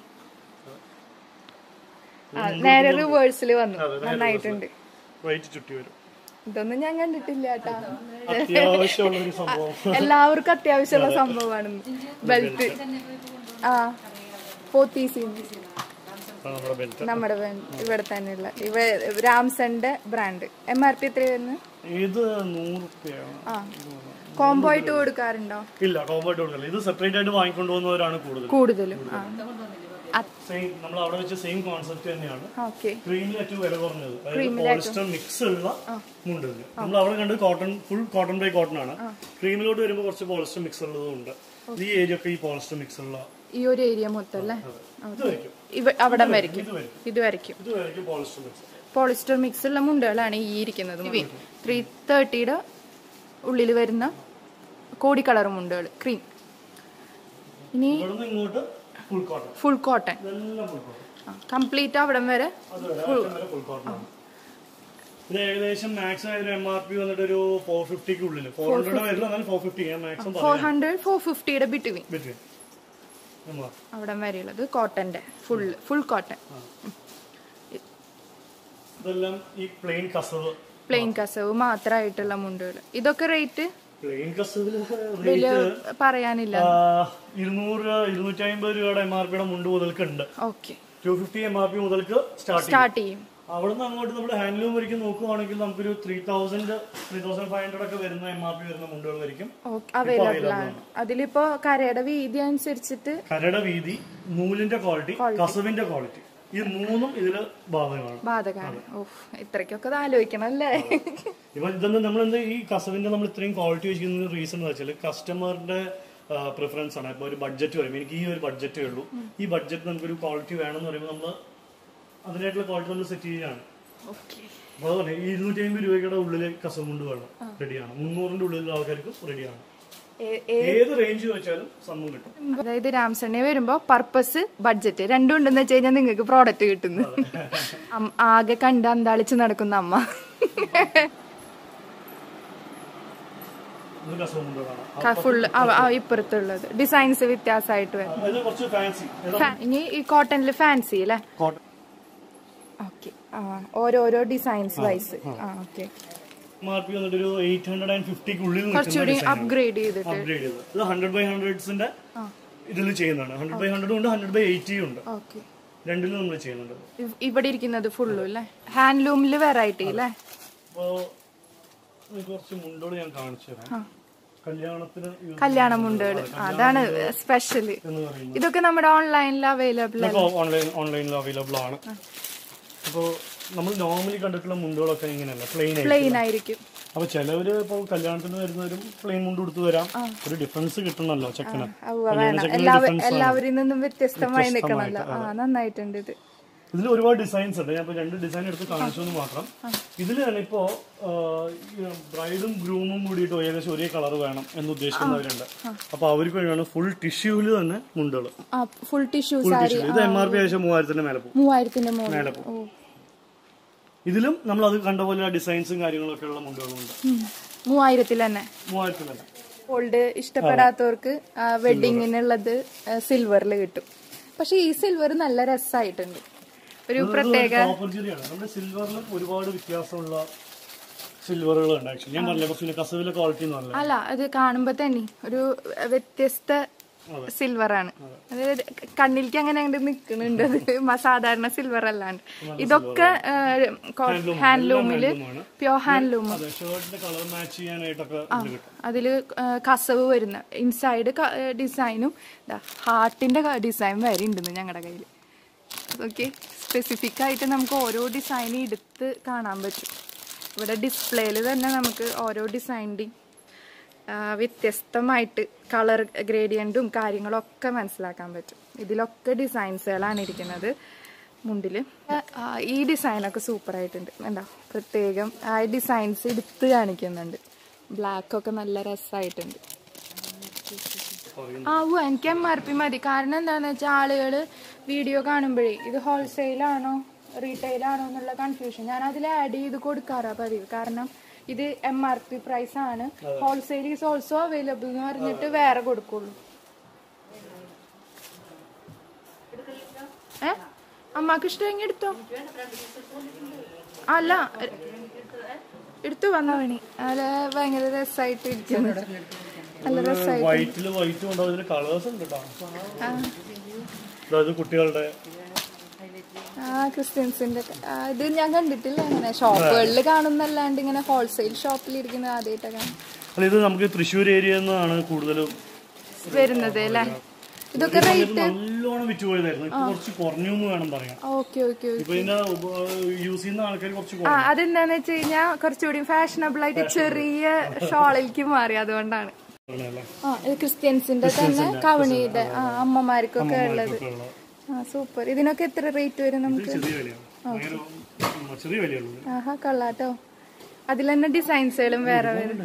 ആ നേരെ റിവേഴ്സിൽ വന്നു നന്നായിട്ടുണ്ട് വൈറ്റ് ചുറ്റി വരും ഇതൊന്നും ഞാൻ കണ്ടിട്ടില്ല കേട്ടാ അത്യാവശ്യമുള്ള ഒരു സംഭവം എല്ലാവർക്കും അത്യാവശ്യമുള്ള സംഭവമാണ് ബെൽറ്റ് ആ പോത്തീസി ആണ് നമ്മുടെ ബെൽറ്റ് നമ്മുടെ brand. ഇവിടെ തന്നെയുള്ള ഇവ രാംസന്റെ ബ്രാൻഡ് എം ആർ പി എത്ര വരുന്നു ഇത് നൂറ് റുപ്യാണ് ആ കോംബോ ആയിട്ട് കൊടുക്കാറുണ്ടോ ഇല്ല കോമ്പൗണ്ട് കൊടുക്കില്ല ഇത് സെപ്പറേറ്റ് ആയിട്ട് വാങ്ങിക്കൊണ്ടു പോകുന്നവരാണ് കൂടുതൽ കൂടുതലും ആ സെയിം നമ്മൾ അവിടെ വെച്ച സെയിം കോൺസെപ്റ്റ് തന്നെയാണ് ഓക്കെ ക്രീമിൽ ഏറ്റവും വില കുറഞ്ഞത് അതായത് പോളിസ്റ്റർ മിക്സ് ഉള്ള മുണ്ടുണ്ട് നമ്മൾ അവിടെ കണ്ടത് കോട്ടൺ ഫുൾ കോട്ടൺ ബൈ കോട്ടൺ ആണ് ക്രീമിലോട്ട് വരുമ്പോൾ കുറച്ച് പോളിസ്റ്റർ മിക്സ് ഉള്ളതും ഉണ്ട് ഈ ഏരിയ ഒക്കെ ഈ പോളിസ്റ്റർ മിക്സ് ഉള്ള ഈ ഒരു ഏരിയ മൊത്തം അല്ലേ ഇത് വരയ്ക്കും ഇവ അവിടെ വരയ്ക്കും ഇത് വരയ്ക്കും ഇത് വരയ്ക്കും ഇത് വരയ്ക്കും പോളിസ്റ്റർ മിക്സ് പോളിസ്റ്റർ മിക്സ് ഉള്ള മുണ്ടുകളാണ് ഈ ഇരിക്കുന്നത് ത്രീ തേർട്ടിയുടെ ഉള്ളിൽ വരുന്ന കോടി കളർ മുണ്ടുകൾ ക്രീം ഇനി ഇവിടുന്ന് ഇങ്ങോട്ട് ഫുൾ കോട്ടൺ ഫുൾ കോട്ടൺ ഇതെല്ലാം ഫുൾ കോട്ടൺ കംപ്ലീറ്റ് അവിടം വരെ അത് വരെ അറ്റം വരെ ഫുൾ കോട്ടൺ ആണ് ഇത് ഏകദേശം മാക്സ് ആയത് എം ആർ പി വന്നിട്ട് ഒരു ഫോർ ഫിഫ്റ്റിക്ക് ഉള്ളിൽ ഫോർ ഹൺഡ്രഡ് വരില്ല എന്നാൽ ഫോർ ഫിഫ്റ്റി ഞാൻ മാക്സിമം ഫോർ ഹൺഡ്രഡ് ഫോർ ഫിഫ്റ്റിയുടെ ബിറ്റ്വീൻ ബിറ്റ്വീൻ എം ആർ അവിടം വരെയുള്ളത് കോട്ടന്റെ ഫുൾ ഫുൾ കോട്ടൺ ഇതെല്ലാം ഈ പ്ലെയിൻ കസവ് പ്ലെയിൻ കസവ് മാത്രമായിട്ടുള്ള മുണ്ടുകൾ ഇതൊക്കെ റേറ്റ് പ്ലെയിൻ കസവില് വലിയ റേറ്റ് പറയാനില്ല ഇരുന്നൂറ് ഇരുന്നൂറ്റി അമ്പത് രൂപയുടെ എം ആർ പിയുടെ മുണ്ട് മുതൽക്ക് ഉണ്ട് okay two fifty M R P മുതൽക്ക് സ്റ്റാർട്ട് ചെയ്യും സ്റ്റാർട്ട് ചെയ്യും അവിടുന്ന് അങ്ങോട്ട് നമ്മൾ ഹാൻഡ്ലൂം വരയ്ക്കും നോക്കുവാണെങ്കിൽ നമുക്കൊരു three thousand three thousand five hundred ഒക്കെ വരുന്ന എം ആർ പി വരുന്ന മുണ്ടുകൾ വരയ്ക്കും അവൈലബിൾ ആണ് അതിലിപ്പോ കരയുടെ വീതി അനുസരിച്ചിട്ട് കരട് വീതി നൂലിന്റെ ക്വാളിറ്റി കസവിന്റെ ക്വാളിറ്റി ഈ മൂന്നും ഇതില് ബാധകമാണ് ബാധകമാണ് ഓഹ് ഇത്രയ്ക്കൊക്കെ ഇത് ആലോചിക്കണം അല്ലേ ഇവ ഇതൊന്നും നമ്മൾ എന്ത് ഈ കസവിന്റെ നമ്മൾ ഇത്രയും ക്വാളിറ്റി വെച്ചിരിക്കുന്ന റീസൺ എന്ന് വെച്ചാൽ കസ്റ്റമറിന്റെ പ്രിഫറൻസ് ആണ് ഇപ്പൊ ഒരു ബഡ്ജറ്റ് വരും എനിക്ക് ഈ ഒരു ബഡ്ജറ്റേ ഉള്ളൂ ഈ ബഡ്ജറ്റ് നമുക്കൊരു ക്വാളിറ്റി വേണമെന്ന് പറയുമ്പോൾ നമ്മൾ അതിനായിട്ടുള്ള ക്വാളിറ്റി നമ്മൾ സെറ്റ് ചെയ്യുകയാണ് ഓക്കെ അപ്പോൾ അതുപോലെ ഈ ഇരുന്നൂറ്റി അമ്പത് രൂപയുടെ ഉള്ളിൽ കസം കൊണ്ട് വേണം റെഡിയാണ് മുന്നൂറിന്റെ ഉള്ളിലുള്ള ആൾക്കാർക്ക് റെഡിയാണ് ഏത് റേഞ്ച് വെച്ചാലും സംഭവം കിട്ടും അതായത് രാംസണ്ണെ വരുമ്പോ പർപ്പസ് ബഡ്ജറ്റ് രണ്ടും ഉണ്ടെന്ന് വെച്ച് കഴിഞ്ഞാൽ നിങ്ങൾക്ക് പ്രോഡക്റ്റ് കിട്ടുന്നു അം- ആകെ കണ്ട് അന്താളിച്ച് നടക്കുന്ന അമ്മ ഇത് കസം കൊണ്ട് വേണം ഫുള്ള് ഇപ്പുറത്തുള്ളത് ഡിസൈൻസ് വ്യത്യാസമായിട്ട് വരും അത് കുറച്ച് ഫാൻസി ഫാ- ഇനി ഈ കോട്ടണിൽ ഫാൻസി അല്ലേ കോട്ടൺ ഓക്കെ ആ ഓരോരോ ഡിസൈൻസ് വൈസ് ആ ഓക്കെ എം ആർ പി വന്നിട്ട് ഒരു എയ്റ്റ് ഹൺഡ്രഡ് ആൻഡ് ഫിഫ്റ്റിക്ക് ഉള്ളിൽ കുറച്ചുകൂടി അപ്ഗ്രേഡ് ചെയ്തിട്ട് അപ്ഗ്രേഡ് ചെയ്തത് ഇത് ഹൺഡ്രഡ് ബൈ ഹൺഡ്രഡ്സിന്റെ ഇതിൽ ചെയ്യുന്നതാണ് ഹൺഡ്രഡ് ബൈ ഹൺഡ്രഡും ഉണ്ട് ഹൺഡ്രഡ് ബൈ എയ്റ്റിയും ഉണ്ട് ഓക്കെ രണ്ടിലും നമ്മൾ ചെയ്യുന്നുണ്ട് ഇവിടെ ഇരിക്കുന്നത് ഫുള്ളും അല്ലേ ഹാൻഡ്ലൂമിൽ വെറൈറ്റി അല്ലേ അപ്പോ ഇത് കുറച്ച് മുണ്ടോട് ഞാൻ കാണിച്ചു തരാം കല്യാണത്തിന് use കല്യാണ മുണ്ടുകൾ അതാണ് സ്പെഷ്യല് എന്ന് പറയുന്നത് ഇതൊക്കെ നമ്മുടെ ഓൺലൈനിൽ അവൈലബിൾ ഇതൊക്കെ ഓൺലൈൻ ഓൺലൈനിൽ അവൈലബിൾ ആണ് അപ്പോൾ നമ്മൾ നോർമലി കണ്ടിട്ടുള്ള മുണ്ടുകളൊക്കെ ഇങ്ങനെയല്ല പ്ലെയിൻ ആയിരിക്കും പ്ലെയിൻ ആയിരിക്കും അപ്പൊ ചിലവര് ഇപ്പോൾ കല്യാണത്തിന് വരുന്നവരും പ്ലെയിൻ മുണ്ട് കൊടുത്തു വരാം ഒരു ഡിഫറൻസ് കിട്ടണല്ലോ ചെക്കന് അവ വേണം എല്ലാവരും എല്ലാവരിൽ നിന്നും വ്യത്യസ്തമായി നിൽക്കണമല്ലോ ആ നന്നായിട്ടുണ്ട് ഇത് ഇതിൽ ഒരുപാട് ഡിസൈൻസ് ഉണ്ട് ഞാൻ ഇപ്പൊ രണ്ട് ഡിസൈൻ എടുത്ത് കാണിച്ചു എന്ന് മാത്രം ഇതിൽ തന്നെ ഇപ്പോ ബ്രൈഡും ഗ്രൂമും കൂടിയിട്ട് ഏകദേശം ഒരേ കളർ വേണം എന്ന് ഉദ്ദേശിക്കുന്നവരുണ്ട് അപ്പൊ അവർക്ക് വേണ്ടിയാണ് ഫുൾ ടിഷ്യൂവിൽ തന്നെ മുണ്ടുകൾ ആ full tissue full sari tissue ഇത് എം ആർ പി ഏകദേശം മൂവായിരത്തിന്റെ മേലെ പോകും മൂവായിരത്തിന്റെ മുകളിൽ മേലെ പോകും ഇതിലും നമ്മൾ അത് കണ്ട പോലെ ഡിസൈൻസും കാര്യങ്ങളൊക്കെ ഉള്ള മുണ്ടുകളുണ്ട് മൂവായിരത്തിൽ തന്നെ മൂവായിരത്തിന് മേലെ ഗോൾഡ് ഇഷ്ടപ്പെടാത്തവർക്ക് വെഡിങ്ങിനുള്ളത് സിൽവറിൽ കിട്ടും പക്ഷെ ഈ സിൽവർ നല്ല രസമായിട്ടുണ്ട് ഒരു പ്രത്യേക കോപ്പർ ജെറിയാണ് നമ്മുടെ സിൽവറിലും ഒരുപാട് വ്യത്യാസമുള്ള സിൽവറുകൾ ഉണ്ട് ആക്ച്വലി ഞാൻ പറഞ്ഞില്ല കുറച്ച് കസവിലെ ക്വാളിറ്റി എന്ന് പറഞ്ഞില്ല അല്ല അത് കാണുമ്പോ തന്നെ ഒരു വ്യത്യസ്ത സിൽവർ ആണ് അതായത് കണ്ണിലേക്ക് അങ്ങനെ അങ്ങോട്ട് നിൽക്കുന്നുണ്ട് അത് മ- സാധാരണ സിൽവർ അല്ലാണ്ട് ഇതൊക്കെ ഹാൻഡ്ലൂമില് പ്യോർ ഹാൻഡ്ലൂം അതെ ഷർട്ടിന്റെ കളർ മാച്ച് ചെയ്യാനായിട്ടൊക്കെ ഇത് കിട്ടും അതിൽ കസവ് വരുന്ന ഇൻസൈഡ് ഡിസൈനും ഹാർട്ടിന്റെ ഡിസൈൻ വരെ ഉണ്ടെന്ന് ഞങ്ങളുടെ കയ്യിൽ ഓക്കെ സ്പെസിഫിക് ആയിട്ട് നമുക്ക് ഓരോ ഡിസൈൻ എടുത്ത് കാണാൻ പറ്റും ഇവിടെ ഡിസ്പ്ലേയിൽ തന്നെ നമുക്ക് ഓരോ ഡിസൈനിൻ്റെയും വ്യത്യസ്തമായിട്ട് കളർ ഗ്രേഡിയൻറ്റും കാര്യങ്ങളൊക്കെ മനസ്സിലാക്കാൻ പറ്റും ഇതിലൊക്കെ ഡിസൈൻസുകളാണ് ഇരിക്കുന്നത് മുണ്ടിൽ ഈ ഡിസൈനൊക്കെ സൂപ്പറായിട്ടുണ്ട് എന്താ പ്രത്യേകം ആ ഡിസൈൻസ് എടുത്ത് കാണിക്കുന്നുണ്ട് ബ്ലാക്ക് ഒക്കെ നല്ല രസമായിട്ടുണ്ട് ആ ഓ എനിക്ക് എം ആർ പി മതി കാരണം എന്താണെന്ന് വെച്ചാൽ ആളുകൾ വീഡിയോ കാണുമ്പോഴേ ഇത് ഹോൾസെയിലാണോ റീറ്റെയിലാണോ എന്നുള്ള കൺഫ്യൂഷൻ ഞാൻ അതിൽ ആഡ് ചെയ്ത് കൊടുക്കാറാ പതിവ് കാരണം ഇത് എം ആർ പി പ്രൈസ് ആണ് ഹോൾസെയിൽ ഈസ് ഓൾസോ അവൈലബിൾ എന്ന് പറഞ്ഞിട്ട് വേറെ കൊടുക്കുള്ളൂ ഏ അമ്മക്ക് ഇഷ്ടമെങ്കിൽ എടുത്തോ അല്ല എടുത്തു വന്ന പണി അല്ല ഭയങ്കര രസമായിട്ട് ഇരിക്കുന്നു നല്ല രസമായിട്ട് വൈറ്റില് വൈറ്റും ഉണ്ടാവും ഇതിൽ കളേഴ്സ് ഉണ്ട് കേട്ടോ അതായത് കുട്ടികളുടെ ആ ക്രിസ്ത്യൻസിന്റെ ഒക്കെ. ആ, ഇത് ഞാൻ കണ്ടിട്ടില്ല അങ്ങനെ ഷോപ്പുകളിൽ കാണുന്നല്ലാണ്ട് ഇങ്ങനെ ഹോൾസെയിൽ ഷോപ്പിൽ ഇരിക്കുന്നത് ആദ്യമായിട്ടൊക്കെ അല്ല ഇത് നമുക്ക് തൃശ്ശൂർ ഏരിയ നിന്നാണ് കൂടുതലും വരുന്നത് അല്ലേ ഇതൊക്കെ ഒരു റേറ്റ് സമയത്ത് നല്ലോണം വിറ്റ് പോയതായിരുന്നു ഇപ്പൊ കുറച്ച് കുറഞ്ഞു എന്ന് വേണം പറയാൻ ഓക്കെ ഓക്കെ ഇപ്പൊ ഇതിന്റെ യൂസ് ചെയ്യുന്ന ആൾക്കാർ കുറച്ച് ആ അതെന്താന്ന് വെച്ച് കഴിഞ്ഞാൽ കുറച്ചുകൂടി ഫാഷനബിൾ ആയിട്ട് ചെറിയ ഷോളിലേക്ക് മാറി അതുകൊണ്ടാണ് കുറഞ്ഞല്ലേ ആ ഇത് ക്രിസ്ത്യൻസിന്റെ തന്നെ കവണിയുടെ ആ അമ്മമാർക്കൊക്കെ ഉള്ളത് ആ സൂപ്പർ ഇതിനൊക്കെ എത്ര റേറ്റ് വരും നമുക്ക് ചെറിയ വിലയാണ് ഭയങ്കര ഉം, ചെറിയ വിലയുള്ളൂ ആഹാ കൊള്ളാട്ടോ അതിൽ തന്നെ ഡിസൈൻസുകളും വേറെ വരും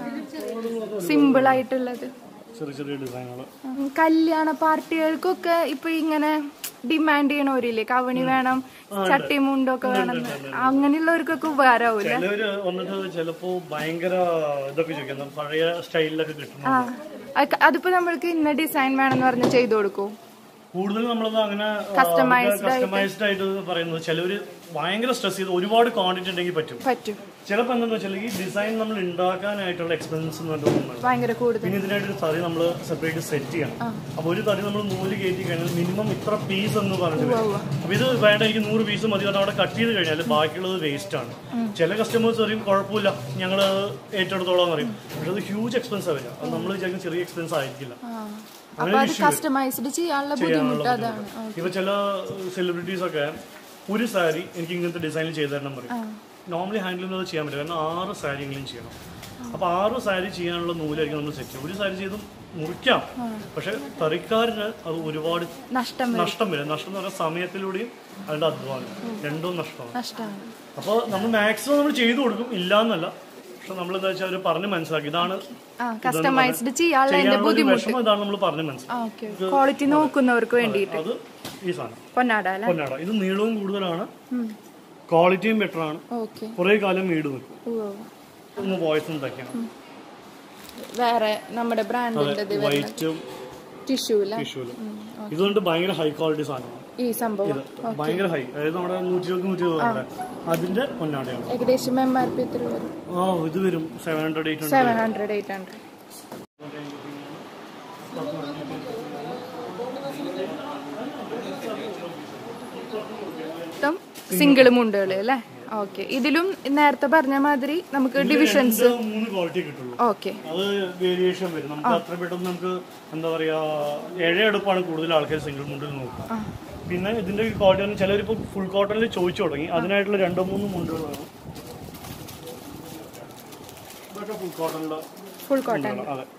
സിമ്പിൾ ആയിട്ടുള്ളത് ചെറിയ ചെറിയ ഡിസൈനുകൾ ഉം, കല്യാണ പാർട്ടികൾക്കൊക്കെ ഇപ്പൊ ഇങ്ങനെ ഡിമാൻഡ് ചെയ്യണവരില്ലേ കവണി വേണം ചട്ടി മുണ്ടൊക്കെ വേണം എന്ന്. അങ്ങനെയുള്ളവർക്കൊക്കെ ഉപകാരമാവൂല ചിലവര് വന്നിട്ട് ചിലപ്പോ ഭയങ്കര ഇതൊക്കെ ചോദിക്കുന്നത് പഴയ സ്റ്റൈലിലൊക്കെ കിട്ടുന്നു ആ അത് അതിപ്പോ നമ്മൾക്ക് ഇന്ന ഡിസൈൻ വേണമെന്ന് പറഞ്ഞ് ചെയ്തു കൊടുക്കും കൂടുതൽ നമ്മളത് അങ്ങനെ Customized കസ്റ്റമൈസ്ഡ് ആയിട്ട് പറയുന്നത് ചിലവര് ഭയങ്കര സ്ട്രെസ് ചെയ്ത് ഒരുപാട് ക്വാണ്ടിറ്റി ഉണ്ടെങ്കിൽ പറ്റും പറ്റും ചിലപ്പോൾ എന്താണെന്ന് വെച്ചാൽ ഈ ഡിസൈൻ നമ്മൾ ഉണ്ടാക്കാനായിട്ടുള്ള എക്സ്പെൻസ് എന്ന് പറഞ്ഞിട്ട് ഭയങ്കര കൂടുതൽ പിന്നെ ഇതിനായിട്ട് ഒരു തറി നമ്മൾ സെപ്പറേറ്റ് സെറ്റ് ചെയ്യണം അപ്പൊ ഒരു തറി നമ്മൾ നൂല് കയറ്റി കഴിഞ്ഞാൽ മിനിമം ഇത്ര പീസ് എന്ന് പറഞ്ഞിട്ട് വരും. അപ്പൊ ഇത് വേണ്ട എനിക്ക് നൂറ് പീസ് മതി അത് അവിടെ കട്ട് ചെയ്ത് കഴിഞ്ഞാൽ ബാക്കിയുള്ളത് വേസ്റ്റ് ആണ് ചില കസ്റ്റമേഴ്സ് പറയും കുഴപ്പമില്ല ഞങ്ങൾ ഏറ്റെടുത്തോളാം എന്ന് പറയും പക്ഷെ അത് ഹ്യൂജ് എക്സ്പെൻസ് വരിക അത് നമ്മൾ വിചാരിക്കും ചെറിയ എക്സ്പെൻസ് ആയിരിക്കില്ല അപ്പൊ അത് കസ്റ്റമൈസ്ഡ് ചെയ്യാനുള്ള ബുദ്ധിമുട്ട് അതാണ് ഇപ്പൊ ചില സെലിബ്രിറ്റീസ് ഒക്കെ ഒരു സാരി എനിക്ക് ഇങ്ങനത്തെ ഡിസൈനിൽ ചെയ്തു തരണം പറയും നോർമലി ഹാൻഡിൽ ചെയ്യുന്നത് ചെയ്യാൻ പറ്റില്ല കാരണം ആറ് സാരി എങ്കിലും ചെയ്യണം അപ്പൊ ആറ് സാരി ചെയ്യാനുള്ള നൂലായിരിക്കും നമ്മൾ സെറ്റ് ചെയ്യും ഒരു സാരി ചെയ്ത് മുറിക്കാം പക്ഷെ തറിക്കാരന് അത് ഒരുപാട് നഷ്ടം നഷ്ടം വരും നഷ്ടം എന്ന് പറഞ്ഞാൽ സമയത്തിലൂടെയും അതിന്റെ അധ്വാനം രണ്ടും നഷ്ടമാണ് നഷ്ടമാണ് അപ്പോൾ നമ്മൾ മാക്സിമം നമ്മൾ ചെയ്തു കൊടുക്കും ഇല്ല എന്നല്ല പക്ഷെ നമ്മൾ എന്താ വെച്ചാൽ അവർ പറഞ്ഞ് മനസ്സിലാക്കി ഇതാണ് ആ കസ്റ്റമൈസ്ഡ് ചെയ്യാനുള്ള അതിന്റെ ചെയ്യാനുള്ള ഒരു ബുദ്ധിമുട്ട് വിഷമം ഇതാണ് നമ്മൾ പറഞ്ഞ് മനസ്സിലാക്കി ആ ഓക്കെ ക്വാളിറ്റി നോക്കുന്നവർക്ക് വേണ്ടിയിട്ട് അത് ഈ സാധനം പൊന്നാട അല്ലെ പൊന്നാട ഇത് നീളവും കൂടുതലാണ് ക്വാളിറ്റിയും ബെറ്റർ ആണ് ഓക്കെ കുറെ കാലം വീട് നിൽക്കും ഒന്ന് വോയിസ് ഉണ്ടാക്കിയാണ് വേറെ നമ്മുടെ ബ്രാൻഡിന്റെ വൈറ്റും ടിഷ്യൂ അല്ലേ ടിഷ്യൂലും ഇതുകൊണ്ട് ഭയങ്കര ഹൈ ക്വാളിറ്റി സാധനമാണ് ഈ സംഭവം ഭയങ്കര ഹൈ അതായത് നമ്മുടെ നൂറ്റി ഇരുപത് നൂറ്റി ഇരുപത് അതിന്റെ പൊന്നാടയാണ് ഏകദേശം എം ആർ പി എത്ര വരും ആ ഇത് വരും seven hundred eight hundred seven hundred eight hundred മൊത്തം സിംഗിൾ മുണ്ടുകൾ അല്ലേ ഓക്കെ ഇതിലും നേരത്തെ പറഞ്ഞ മാതിരി നമുക്ക് ഡിവിഷൻസ് ഇത് മൂന്ന് ക്വാളിറ്റി കിട്ടുള്ളൂ ഓക്കെ അത് വേരിയേഷൻ വരും നമുക്ക് അത്ര പെട്ടെന്ന് നമുക്ക് എന്താ പറയാ ഏഴെടുപ്പാണ് കൂടുതൽ ആൾക്കാർ സിംഗിൾ മുണ്ടിൽ നോക്കുക പിന്നെ ഇതിന്റെ ക്വാളിറ്റി ചിലരിപ്പോ ഫുൾ കോട്ടണിൽ ചോദിച്ചു തുടങ്ങി അതിനായിട്ടുള്ള രണ്ടോ മൂന്ന് മുണ്ടുകളാണ് ഇതൊക്കെ ഫുൾ കോട്ടണിലെ ഫുൾ കോട്ടൺ മുണ്ടുകളാണ് അതെ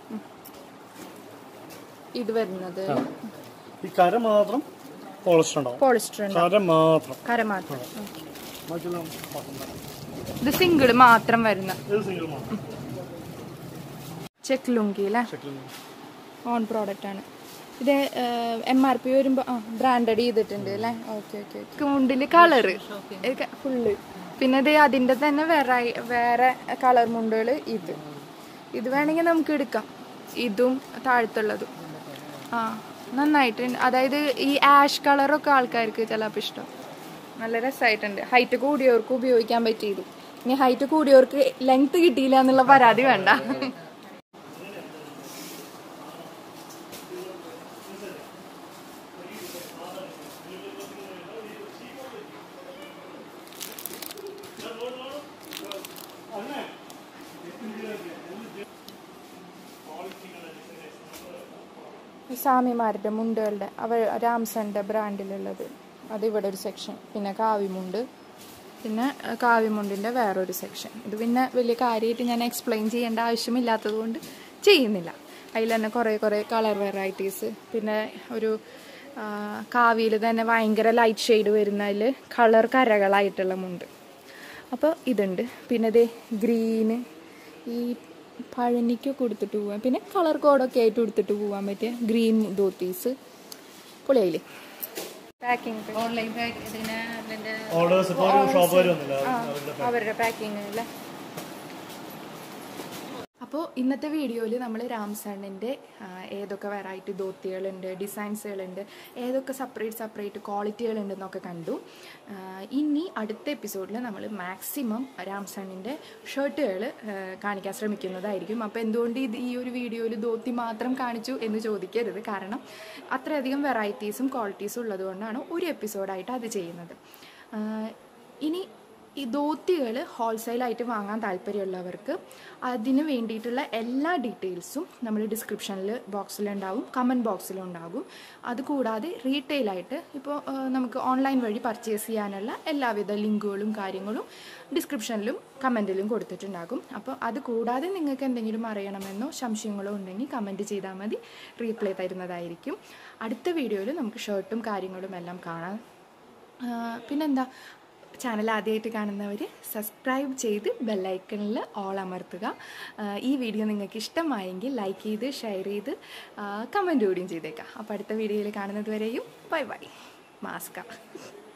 ഇത് വരുന്നത് ഈ കര മാത്രം പോളിസ്റ്റർ ഉണ്ടാവും പോളിസ്റ്റർ ഉണ്ട് കര മാത്രം കര മാത്രം Okay. മറ്റുള്ള cotton ആണ്. ഇത് സിംഗിൾ മാത്രം വരുന്ന ഇത് സിംഗിൾ മാത്രം ചെക്ക് ലുങ്കി അല്ലേ ചെക്കിൽ ഓൺ പ്രോഡക്റ്റ് ആണ് ഇത് എം ആർ പി വരുമ്പോൾ ആ ബ്രാൻഡഡ് ചെയ്തിട്ടുണ്ട് അല്ലേ ഓക്കെ ഓക്കെ ഓക്കെ മുണ്ടിൽ കളറ് ഫുള്ള് പിന്നെ ഇത് അതിൻ്റെ തന്നെ വേറെ വേറെ കളർ മുണ്ടുകൾ ഇത് ഇത് വേണമെങ്കിൽ നമുക്ക് എടുക്കാം ഇതും താഴത്തുള്ളതും ആ നന്നായിട്ടുണ്ട് അതായത് ഈ ആഷ് കളറൊക്കെ ആൾക്കാർക്ക് ചിലപ്പോൾ ഇഷ്ടം നല്ല രസമായിട്ടുണ്ട് ഹൈറ്റ് കൂടിയവർക്ക് ഉപയോഗിക്കാൻ പറ്റിയത് ഇനി ഹൈറ്റ് കൂടിയവർക്ക് ലെങ്ത് കിട്ടിയില്ല എന്നുള്ള പരാതി വേണ്ട സ്വാമിമാരുടെ മുണ്ടുകളുടെ അവർ രാംസന്റെ ബ്രാൻഡിലുള്ളത് അത് ഇവിടെ ഒരു സെക്ഷൻ പിന്നെ കാവിമുണ്ട് പിന്നെ അഹ് കാവിമുണ്ടിൻ്റെ വേറൊരു സെക്ഷൻ ഇത് പിന്നെ വലിയ കാര്യമായിട്ട് ഞാൻ എക്സ്പ്ലെയിൻ ചെയ്യേണ്ട ആവശ്യമില്ലാത്തത് കൊണ്ട് ചെയ്യുന്നില്ല അതിൽ തന്നെ കുറേ കുറേ കളർ വെറൈറ്റീസ് പിന്നെ ഒരു കാവിയിൽ തന്നെ ഭയങ്കര ലൈറ്റ് ഷെയ്ഡ് വരുന്നതിൽ കളർ കരകളായിട്ടുള്ള മുണ്ട് അപ്പോൾ ഇതുണ്ട് പിന്നെ ഇത് ഗ്രീന് ഈ പഴനിക്ക് കൊടുത്തിട്ട് പോവാൻ പിന്നെ കളർ കോഡൊക്കെ ആയിട്ട് കൊടുത്തിട്ട് പോകാൻ പറ്റിയ ഗ്രീൻ ധോത്തീസ് പൊളിയായില്ലേ പാക്കിംഗ് ഓൺലൈൻ പാക്ക് ഇതിന് അതിന്റെ ഓർഡേഴ്സ് ഇപ്പോൾ ഒരു ഷോപ്പുകാർ വന്നില്ല അവരുടെ അവരുടെ പാക്കിങ് അല്ലേ അപ്പോൾ ഇന്നത്തെ വീഡിയോയിൽ നമ്മൾ രാംസണ്ണിൻ്റെ ഏതൊക്കെ വെറൈറ്റി ധോത്തികളുണ്ട് ഡിസൈൻസുകളുണ്ട് ഏതൊക്കെ സെപ്പറേറ്റ് സെപ്പറേറ്റ് ക്വാളിറ്റികളുണ്ടെന്നൊക്കെ കണ്ടു ആ, ഇനി അടുത്ത എപ്പിസോഡിൽ നമ്മൾ മാക്സിമം രാംസണ്ണിൻ്റെ ഷർട്ടുകൾ കാണിക്കാൻ ശ്രമിക്കുന്നതായിരിക്കും അപ്പോൾ എന്തുകൊണ്ട് ഇത് ഈ ഒരു വീഡിയോയിൽ ധോത്തി മാത്രം കാണിച്ചു എന്ന് ചോദിക്കരുത് കാരണം അത്രയധികം വെറൈറ്റീസും ക്വാളിറ്റീസും ഉള്ളതുകൊണ്ടാണ് ഒരു എപ്പിസോഡായിട്ട് അത് ചെയ്യുന്നത് ആ, ഇനി ഈ ധോത്തികൾ ഹോൾസെയിലായിട്ട് വാങ്ങാൻ താല്പര്യമുള്ളവർക്ക് അതിന് വേണ്ടിയിട്ടുള്ള എല്ലാ ഡീറ്റെയിൽസും നമ്മൾ ഡിസ്ക്രിപ്ഷനിൽ ബോക്സിലുണ്ടാവും കമൻറ്റ് ബോക്സിലും ഉണ്ടാകും അതുകൂടാതെ റീറ്റെയിലായിട്ട് ഇപ്പോൾ നമുക്ക് ഓൺലൈൻ വഴി പർച്ചേസ് ചെയ്യാനുള്ള എല്ലാവിധ ലിങ്കുകളും കാര്യങ്ങളും ഡിസ്ക്രിപ്ഷനിലും കമൻറ്റിലും കൊടുത്തിട്ടുണ്ടാകും അപ്പോൾ അത് കൂടാതെ നിങ്ങൾക്ക് എന്തെങ്കിലും അറിയണമെന്നോ സംശയങ്ങളോ ഉണ്ടെങ്കിൽ കമൻറ്റ് ചെയ്താൽ മതി റീപ്ലൈ തരുന്നതായിരിക്കും അടുത്ത വീഡിയോയിൽ നമുക്ക് ഷർട്ടും കാര്യങ്ങളും എല്ലാം കാണാം ആ, പിന്നെന്താ ചാനൽ ആദ്യമായിട്ട് കാണുന്നവർ സബ്സ്ക്രൈബ് ചെയ്ത് ബെല്ലൈക്കണിൽ ഓൾ അമർത്തുക ആ, ഈ വീഡിയോ നിങ്ങൾക്ക് ഇഷ്ടമായെങ്കിൽ ലൈക്ക് ചെയ്ത് ഷെയർ ചെയ്ത് കമൻറ്റ് കൂടിയും ചെയ്തേക്കാം അപ്പോൾ അടുത്ത വീഡിയോയിൽ കാണുന്നത് വരെയും ബൈ ബൈ മാസ്ക